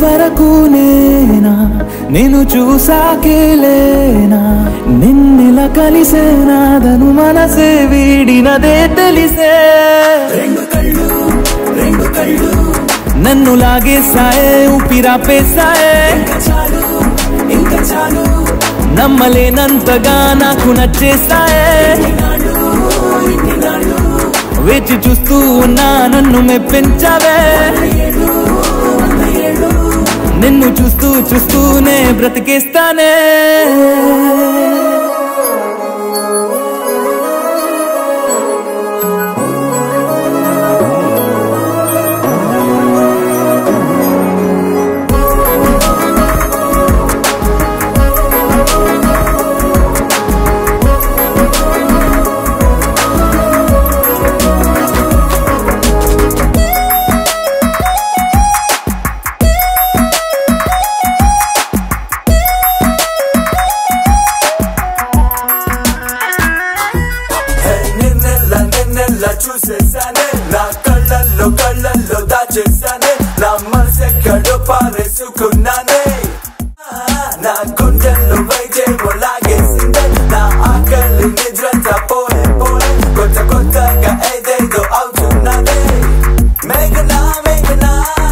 వరకు నేనా నేను చూసాకేలేనా నిన్నెలా కలిసేనాదను మనసే వీడినదే తెలిసే రెండు కళ్ళు రెండు కళ్ళు నన్ను లాగేసాయే ఊపిరాపేసాయే చాలు ఇంకా చాలు నమ్మలేనంతగా నాకు నచ్చేసాయే వేచి చూస్తూ ఉన్నా నన్ను మెప్పించవే నిన్ను చూస్తూ చూస్తూనే బ్రతికేస్తానే నిన్నెల్లా నిన్నెల్లా చూసేసానే నా కళ్ళల్లో కళ్ళల్లో దాచేసానే నా మనసెక్కడో పారేసుకున్నానే ఆ, నా గుండెల్లో వైద్యం లాగేసిందే నా ఆకలి నిద్రంతా పోలే పోలే కొత్త కొత్తగా ఏదేదో అవుతున్నదే మేఘనా మేఘనా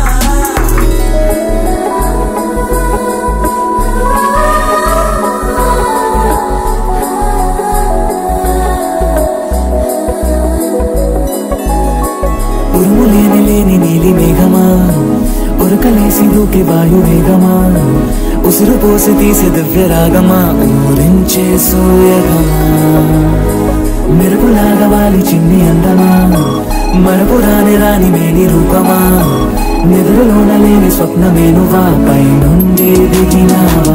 ఉరుము లేని లేని నీలి మేఘమా ఉరకలేసి దూకి వాయు వేగమా ఉసురు పోసి తీసే దివ్య రాగమా ఊరించే సూయగమా మెరుపులాగా వాలి చిన్ని అందమా మరపు రాని రాని మేని రూపమా నిద్రలోన లేని స్వప్నమేనువా పై నుండి దిగినావా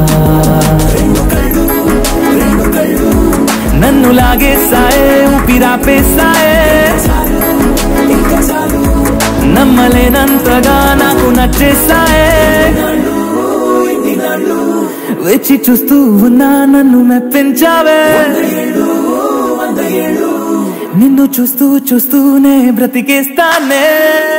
నన్ను లాగేసాయే ఊపిరాపేసాయే నమ్మలేనంతగా నాకు నచ్చేసాయే వచ్చి చూస్తూ ఉన్నా నన్ను మెప్పించావే నిన్ను చూస్తూ చూస్తూనే బ్రతికేస్తానే